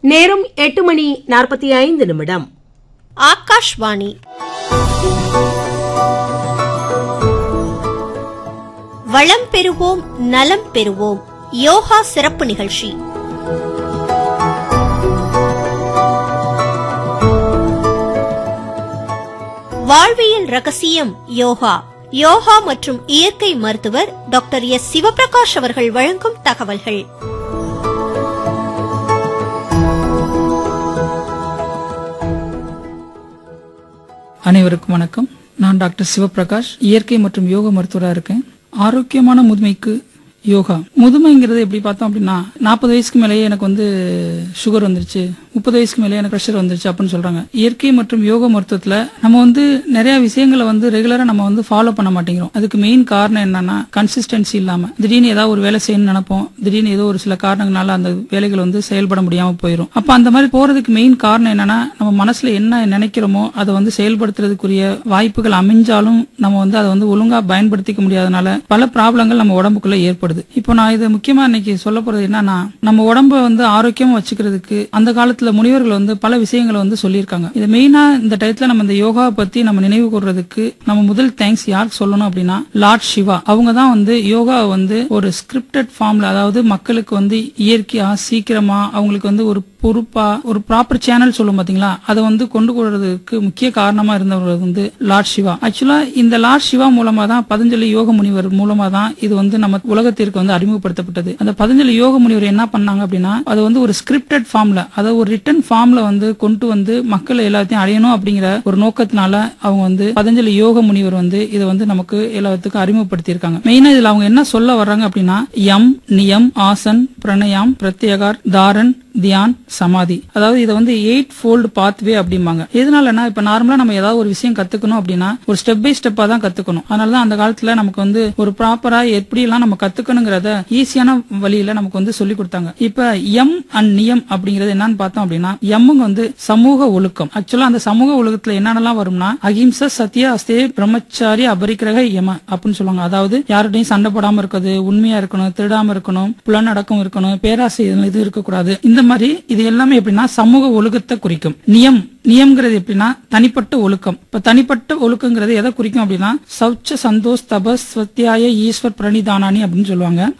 நேரம் எட்டு மணி நாற்பத்தி ஐந்து நிமிடம் ஆகாஷ்வாணி வளம் பெறுவோம் நலம் பெறுவோம் யோகா சிறப்பு நிகழ்ச்சி வாழ்வியல் ரகசியம் யோகா யோகா மற்றும் இயற்கை மருத்துவர் டாக்டர் எஸ் சிவபிரகாஷ் அவர்கள் வழங்கும் தகவல்கள் அனைவருக்கும் வணக்கம் நான் டாக்டர் சிவபிரகாஷ் இயற்கை மற்றும் யோக மருத்துவராக இருக்கேன் ஆரோக்கியமான முதுமைக்கு யோகா முதுமைங்கிறது எப்படி பார்த்தோம் அப்படின்னா நாற்பது வயசுக்கு மேலேயே எனக்கு வந்து சுகர் வந்துருச்சு முப்பது வயசுக்கு மேலே எனக்கு ப்ரெஷர் வந்துருச்சு அப்படின்னு சொல்றாங்க இயற்கை மற்றும் யோக மருத்துவத்துல நம்ம வந்து நிறைய விஷயங்களை வந்து ரெகுலரா நம்ம வந்து ஃபாலோ பண்ண மாட்டேங்கிறோம் அதுக்கு மெயின் காரணம் என்னன்னா கன்சிஸ்டன்சி இல்லாம திடீர்னு ஏதாவது ஒரு வேலை செய்யணும்னு நினைப்போம் திடீர்னு ஏதோ ஒரு சில காரணங்களால அந்த வேலைகள் வந்து செயல்பட முடியாம போயிடும் அப்ப அந்த மாதிரி போறதுக்கு மெயின் காரணம் என்னன்னா நம்ம மனசுல என்ன நினைக்கிறோமோ அதை வந்து செயல்படுத்துறதுக்குரிய வாய்ப்புகள் அமைஞ்சாலும் நம்ம வந்து அதை வந்து ஒழுங்கா பயன்படுத்திக்க முடியாதனால பல ப்ராப்ளங்கள் நம்ம உடம்புக்குள்ள ஏற்படுது இப்போ நான் இதை முக்கியமா இன்னைக்கு சொல்ல போறது என்னன்னா நம்ம உடம்ப வந்து ஆரோக்கியமா வச்சுக்கிறதுக்கு அந்த காலத்துல முனிவர்கள் வந்து பல விஷயங்களை வந்து சொல்லியிருக்காங்க இது மெயினா இந்த டயத்துல நம்ம இந்த யோகாவை பத்தி நம்ம நினைவு கூறுறதுக்கு நம்ம முதல் தேங்க்ஸ் யாருக்கு சொல்லணும் அப்படின்னா லார்ட் சிவா அவங்க தான் வந்து யோகாவை வந்து ஒரு ஸ்கிரிப்டட் ஃபார்ம்ல அதாவது மக்களுக்கு வந்து இயற்கையா சீக்கிரமா அவங்களுக்கு வந்து ஒரு பொறுப்பா ஒரு ப்ராப்பர் சேனல் சொல்லும் பாத்தீங்களா அதை வந்து கொண்டு போறதுக்கு முக்கிய காரணமா இருந்தவர் வந்து லார்ட் சிவா ஆக்சுவலா இந்த லார்ட் சிவா மூலமா தான் பதஞ்சலி யோக முனிவர் மூலமா தான் இது வந்து நம்ம உலகத்திற்கு வந்து அறிமுகப்படுத்தப்பட்டது அந்த பதஞ்சலி யோக முனிவர் என்ன பண்ணாங்க அப்படின்னா அது வந்து ஒரு ஸ்கிரிப்டட் ஃபார்ம்ல அதாவது ஒரு ரிட்டன் ஃபார்ம்ல வந்து கொண்டு வந்து மக்கள் எல்லாத்தையும் அடையணும் அப்படிங்கிற ஒரு நோக்கத்தினால அவங்க வந்து பதஞ்சலி யோக முனிவர் வந்து இதை வந்து நமக்கு எல்லாத்துக்கும் அறிமுகப்படுத்தியிருக்காங்க மெயினா இதுல அவங்க என்ன சொல்ல வர்றாங்க அப்படின்னா யம் நியம் ஆசன் பிரணயாம் பிரத்யேகார் தாரன் தியான் சமாதி அதாவது இதை வந்து எயிட் ஃபோல்டு பாத்வே அப்படிம்பாங்க எதனாலனா இப்ப நார்மலா நம்ம ஏதாவது ஒரு விஷயம் கத்துக்கணும் அப்படின்னா ஒரு ஸ்டெப் பை ஸ்டெப்பா தான் கத்துக்கணும் அதனாலதான் அந்த காலத்துல நமக்கு வந்து ஒரு ப்ராப்பரா எப்படி எல்லாம் நம்ம கத்துக்கணுங்கிறத ஈஸியான வழியில நமக்கு வந்து சொல்லி கொடுத்தாங்க இப்ப எம் அண்ட் நியம் அப்படிங்கறது என்னன்னு பார்த்தோம் அப்படின்னா எம்முங்க வந்து சமூக ஒழுக்கம் ஆக்சுவலா அந்த சமூக ஒழுக்கத்துல என்னென்னலாம் வரும்னா அகிம்சா சத்யா அஸ்தே பிரம்மச்சாரி அபரிக்கிரக யம அப்படின்னு சொல்லுவாங்க அதாவது யார்கிட்டையும் சண்டை போடாம இருக்கிறது உண்மையா இருக்கணும் திருடாம இருக்கணும் புலனடக்கம் இருக்கணும் பேராசை இதெல்லாம் இது இருக்கக்கூடாது இந்த மாதிரி இது எல்லாமே எப்படின்னா சமூக ஒழுக்கத்தை குறிக்கும் நியம் நியம்ங்கிறது எப்படின்னா தனிப்பட்ட ஒழுக்கம் இப்ப தனிப்பட்ட ஒழுக்கங்கிறது எதை குறிக்கும் அப்படின்னா சௌச்ச சந்தோஷ் தபஸ் ஸ்வத்தியாய ஈஸ்வர் பிரணிதானானி அப்படின்னு சொல்லுவாங்க